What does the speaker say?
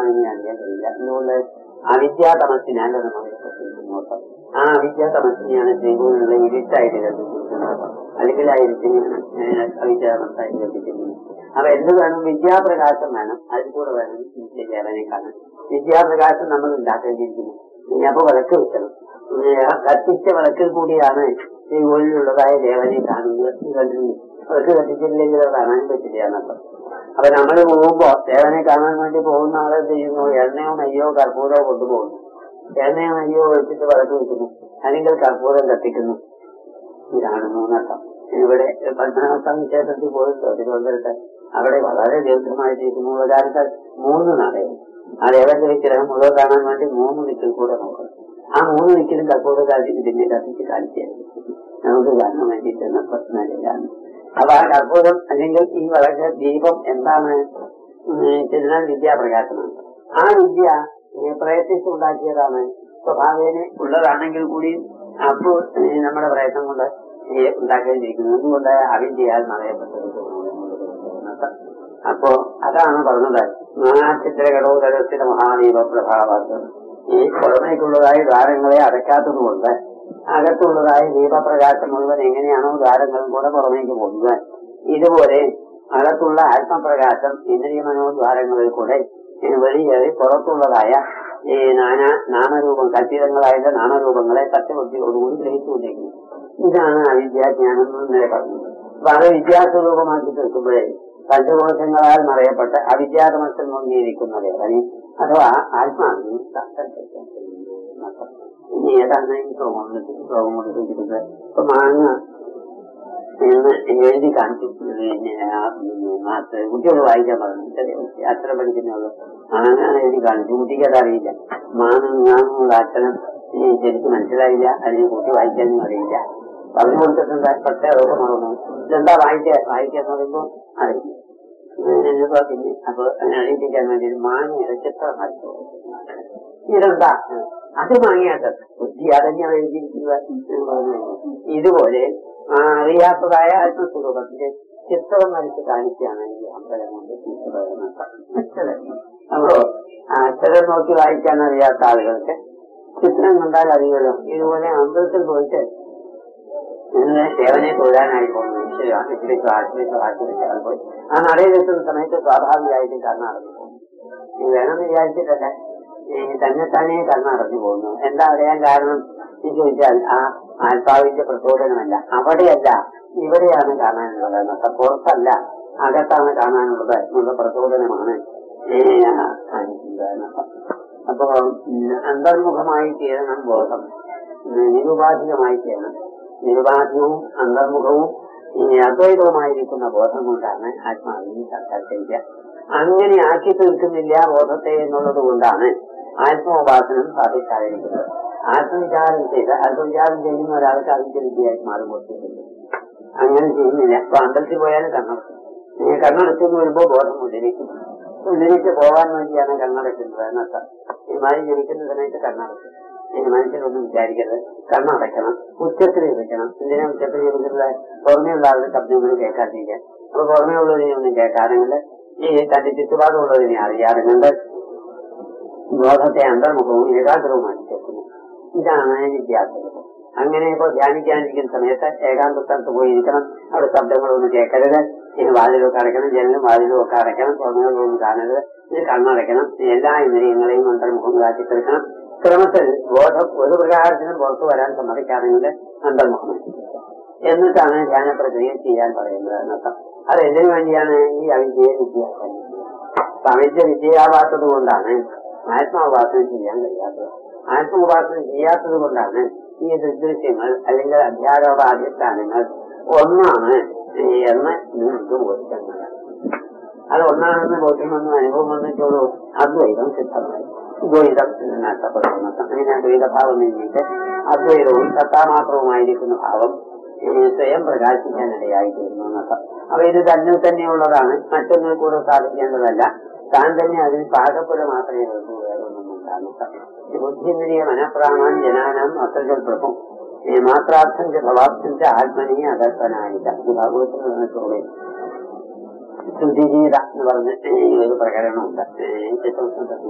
ഇനി അറിയാൻ കഴിയില്ല അതുകൊണ്ട് അവിദ്യാ തമസിനാണ് നമ്മൾ നോക്കാം ആ അവിദ്യാ തമസിനെയാണ് ശ്രീകുവിനുള്ള ഇരുട്ടായിട്ട് കൽപ്പിച്ചിരിക്കുന്നത് അല്ലെങ്കിൽ ആ ഇരുട്ടിനെയാണ് അവിദ്യാ തമസായിട്ട് കൽപ്പിച്ചിരിക്കുന്നത് അപ്പൊ എന്ത് വേണം വിദ്യാപ്രകാശം വേണം അതിൽ കൂടെ വേണം ദേവനെ കാണാൻ വിദ്യാപ്രകാശം നമ്മൾ ഉണ്ടാക്കേണ്ടിയിരിക്കുന്നു ഇനി അപ്പൊ വിളക്ക് വെക്കണം ഇനി ആ കത്തിച്ച വിളക്കിൽ കൂടിയാണ് ശ്രീകോവിലുള്ളതായ ദേവനെ കാണുന്നത് കണ്ടിരുന്നു വിളക്ക് കത്തിച്ചില്ലെങ്കിൽ അത് കാണാൻ പറ്റില്ല എന്നർത്ഥം അപ്പൊ നമ്മൾ പോകുമ്പോ ദേവനെ കാണാൻ വേണ്ടി പോകുന്ന ആളെ എന്ത് ചെയ്യുന്നു എണ്ണയോ നെയ്യോ കർപ്പൂരോ കൊണ്ടുപോകുന്നു എണ്ണയോ നെയ്യോ വെച്ചിട്ട് വിളക്ക് വെക്കുന്നു അല്ലെങ്കിൽ കർപ്പൂരം കത്തിക്കുന്നു ഇതാണ് മൂന്നർത്ഥം ഇവിടെ പത്മനാഭസ്വാമി ക്ഷേത്രത്തിൽ പോയിട്ടോ തിരുവനന്തപുരത്ത് അവിടെ വളരെ ദീർഘമായിട്ട് മൂലകാലത്ത് മൂന്ന് നടയും ആ ദേവന്റെ വിഗ്രഹം മുഴുവൻ കാണാൻ വേണ്ടി മൂന്ന് ദിക്കിൽ കൂടെ നോക്കണം ആ മൂന്ന് ദിക്കിലും കർപ്പൂരം കാണിച്ച് പിന്നെ കത്തിച്ച് കാണിച്ചു നമുക്ക് കാണാൻ വേണ്ടിയിട്ട് പ്രശ്നമില്ലാണ് അപ്പൊ ആ കർപ്പൂരം അല്ലെങ്കിൽ ഈ വളരെ ദീപം എന്താണ് ചെന്നാൽ വിദ്യാപ്രകാശമാണ് ആ വിദ്യ ഏ, പ്രയത്നിച്ചുണ്ടാക്കിയതാണ് സ്വഭാവേന ഉള്ളതാണെങ്കിൽ കൂടി അപ്പോൾ ഏ, നമ്മുടെ പ്രയത്നം കൊണ്ട് ഏ, ഉണ്ടാക്കിയിരിക്കുന്നത് അതുകൊണ്ട് അവിദ്യയാൽ മറയപ്പെട്ടത് അപ്പോ അതാണ് പറഞ്ഞത് ചിത്രകടോദരത്തിന്റെ മഹാദീപ പ്രഭാവം ഈ പുറമേക്കുള്ളതായ ദ്വാരങ്ങളെ അടയ്ക്കാത്തത് കൊണ്ട് അകത്തുള്ളതായ ദീപപ്രകാശം മുഴുവൻ എങ്ങനെയാണോ ദ്വാരങ്ങളും കൂടെ പുറമേക്ക് പോകുന്നത് ഇതുപോലെ അകത്തുള്ള ആത്മപ്രകാശം ഇന്ദ്രിയ മനോദ്വാരങ്ങളിൽ കൂടെ ഏ, വെളിയേറി പുറത്തുള്ളതായ ഈ നാനാ നാമരൂപം കല്പിതങ്ങളായ നാമരൂപങ്ങളെ സത്യബുദ്ധിയോടുകൂടി ഗ്രഹിച്ചുകൊണ്ടിരിക്കുന്നു ഇതാണ് അവിദ്യാജ്ഞാനം എന്ന് ഇന്നലെ പറഞ്ഞത് അപ്പൊ അത് വിദ്യാസ്വരൂപമാക്കി തീർക്കുമ്പോഴേ പഞ്ചകോശങ്ങളാൽ മറയപ്പെട്ട് അവിദ്യാതമത്തിൽ മുങ്ങിയിരിക്കുന്ന ദേവനെ അഥവാ ആത്മാവിനെ സാക്ഷാത്കരിക്കാൻ കഴിയുന്നു എന്നർത്ഥം. ഇനി ഏതാണ് ഈ ശ്ലോകം കൊണ്ട് ശ്ലോകം കൊണ്ട് സൂചിപ്പിക്കുന്നത് ഇപ്പൊ മാങ്ങ എന്ന് എഴുതി കാണിച്ചു പിന്നെ ആ, പിന്നെ മാസ്റ്റർ കുട്ടികൾ വായിക്കാൻ പറഞ്ഞു ചെറിയ കുട്ടി അക്ഷരം പഠിക്കുന്നുള്ളൂ അങ്ങനെ എഴുതി കാണിച്ചു കുട്ടിക്ക് അത് അറിയില്ല മാങ്ങ അക്ഷരം ഈ ശരിക്കും മനസ്സിലായില്ല അതിന് കുട്ടി വായിക്കാനും അറിയില്ല പറഞ്ഞു കൊടുത്തിട്ടുണ്ട് പക്ഷേ അതൊക്കെ മറന്നു ഇതെന്താ വായിക്കുക വായിക്കാന്ന് പറയുമ്പോ അറിയില്ല എന്നിപ്പോ പിന്നെ അപ്പൊ അറിയിപ്പിക്കാൻ വേണ്ടി ഒരു മാങ്ങയുടെ ചിത്രം വരച്ചു ഇതെന്താ അത് മാങ്ങിയാട്ടത് ബുദ്ധി അതന്നെയാണ് എഴുതിയിരിക്കുക എന്ന് പറഞ്ഞു. ഇതുപോലെ ആ അറിയാത്തതായ ആത്മസ്വരൂപത്തിന്റെ ചിത്രം വരച്ച് കാണിക്കുകയാണ് ഈ അമ്പലം കൊണ്ട് അക്ഷരം അപ്പോ ആ അക്ഷരം നോക്കി വായിക്കാൻ അറിയാത്ത ആളുകൾക്ക് ചിത്രം കണ്ടാൽ അറിയുമല്ലോ ഇതുപോലെ അമ്പലത്തിൽ പോയിട്ട് ഇന്ന് സേവനെ തൊഴാനായി പോകുന്നു ഈശ്വരാണ് ഇച്ചിരിച്ചു ആശ്രയിച്ചു ആശ്രയിച്ചാൽ പോയി ആ നടയിൽ എത്തുന്ന സമയത്ത് സ്വാഭാവികമായിട്ട് കണ്ണടഞ്ഞു പോകും ഇത് വേണമെന്ന് വിചാരിച്ചിട്ടല്ല ഈ തന്നെത്താനെ കണ്ണടഞ്ഞു പോകുന്നു എന്താ അറിയാൻ കാരണം എന്ന് ചോദിച്ചാൽ ആ ആത്മാവിന്റെ പ്രചോദനമല്ല അവിടെയല്ല ഇവിടെയാണ് കാണാനുള്ളത് എന്നൊക്കെ പുറത്തല്ല അകത്താണ് കാണാനുള്ളത് എന്നുള്ള പ്രചോദനമാണ് ഈ കാണിക്കുന്നത് എന്നൊക്കെ അപ്പോ ഉം, അന്തർമുഖമായി ചെയ്യണം ബോധം ഉം, നിരുപാധികമായി ചെയ്യണം നിരുപാധികവും അന്തർമുഖവും ഈ അദ്വൈതവുമായിരിക്കുന്ന ബോധം കൊണ്ടാണ് ആത്മാവിനെ സാക്ഷാത്കരിക്കുക അങ്ങനെ ആക്കി തീർക്കുന്നില്ല ബോധത്തെ എന്നുള്ളത് കൊണ്ടാണ് ആത്മോപാസനം സാധിക്കാതിരിക്കുന്നത് ആത്മവിചാരം ചെയ്ത് ആത്മവിചാരം ചെയ്യുന്ന ഒരാൾക്ക് അതിന്റെ വിദ്യയായി മാറുമ്പോൾ അങ്ങനെ ചെയ്യുന്നില്ല അപ്പൊ അമ്പലത്തിൽ പോയാലും കണ്ണടക്കും ഈ കണ്ണടച്ചെന്ന് വരുമ്പോ ബോധം ഉദ്ധരിക്കും ഉദ്ധരിച്ച് പോകാൻ വേണ്ടിയാണ് കണ്ണടക്കുന്നത് എന്നർത്ഥം ഈ മാറി ജനിക്കുന്ന സമയത്ത് കണ്ണടക്കും ഇനി മനസ്സിലൊന്നും വിചാരിക്കരുത് കണ്ണടയ്ക്കണം ഉച്ചത്തിൽ ഇരിക്കണം എന്തിനാ ഉച്ചത്തിൽ ഇരിക്കുന്നത് പുറമെയുള്ള ആളുടെ ശബ്ദങ്ങൾ കേൾക്കാതിരിക്കാൻ അപ്പൊ പുറമെയുള്ളതിനെ ഒന്നും കേൾക്കാറുണ്ട് ഈ തന്റെ ചുറ്റുപാടുള്ളതിനെ അറിയാറുണ്ട് ബോധത്തെ അന്തർമുഖവും ഏകാഗ്രവുമായി ചേർക്കുന്നു ഇതാണ് വിദ്യാർത്ഥികൾ അങ്ങനെ ഇപ്പൊ ധ്യാനിക്കാനിരിക്കുന്ന സമയത്ത് ഏകാന്ത സ്ഥലത്ത് പോയിരിക്കണം അവിടെ ശബ്ദങ്ങളൊന്നും കേൾക്കരുത് ഇനി വാതിലൊക്കെ അടയ്ക്കണം ജനലും വാതിലും ഒക്കെ അടയ്ക്കണം പുറമേകളൊന്നും കാണരുത് ഇത് കണ്ണടയ്ക്കണം എല്ലാ ഇന്ദ്രിയങ്ങളെയും അന്തർമുഖങ്ങളാക്കി തീർക്കണം ക്രമത്തിൽ ബോധം ഒരു പ്രകാരത്തിനും പുറത്തു വരാൻ സമ്മതിക്കാണെങ്കിൽ അന്തർമുഖമായി എന്നിട്ടാണ് ധ്യാന പ്രക്രിയ ചെയ്യാൻ പറയുന്നത് എന്നർത്ഥം അത് എന്തിനു വേണ്ടിയാണ് ഈ അവിദ്യയെ വിദ്യാഭ്യാസം അപ്പൊ അവിദ്യ വിദ്യയാവാത്തത് കൊണ്ടാണ് ആത്മാവാസനം ചെയ്യാൻ കഴിയാത്തത് ആത്മോപാസനം ചെയ്യാത്തത് കൊണ്ടാണ് ഈ ദൃശ്യങ്ങൾ അല്ലെങ്കിൽ അധ്യാരോപാധിഷ്ഠാനങ്ങൾ ഒന്നാണ് എന്ന് നിങ്ങൾക്ക് ബോധിക്കാൻ കഴിയും. അത് ഒന്നാണെന്ന് ബോധ്യം വന്നു അനുഭവം വന്നിട്ടുള്ളൂ അദ്വൈതം സിദ്ധമായി ദ്വൈതം എന്ന് നഷ്ടപ്പെടുന്നു അങ്ങനെ ദ്വൈതഭാവം നീങ്ങിയിട്ട് അദ്വൈതവും സത്താമാത്രവുമായിരിക്കുന്ന ഭാവം ഏ, സ്വയം പ്രകാശിക്കാനിടയായി തീരുന്നു എന്നർത്ഥം അപ്പൊ ഇത് തന്നെ തന്നെയുള്ളതാണ് മറ്റൊന്നിൽ കൂടെ സ്ഥാപിക്കേണ്ടതല്ല താൻ തന്നെ അതിൽ പാകപ്പുര മാത്രമേ ഉള്ളൂ വേറൊന്നും ഉണ്ടാകും ബുദ്ധിന്ദ്രിയ മനഃപ്രാണാൻ ജനാനാം അത്രകൾ പ്രഭു മാത്രാർത്ഥം ച ഭവാർത്ഥം ച ആത്മനി അകർപ്പനായിട്ട ഇത് ഭാഗവത്തിൽ നിന്നിട്ടുള്ളേ ശുദ്ധിജീത എന്ന് പറഞ്ഞ ഒരു പ്രകരണമുണ്ട് ഏ,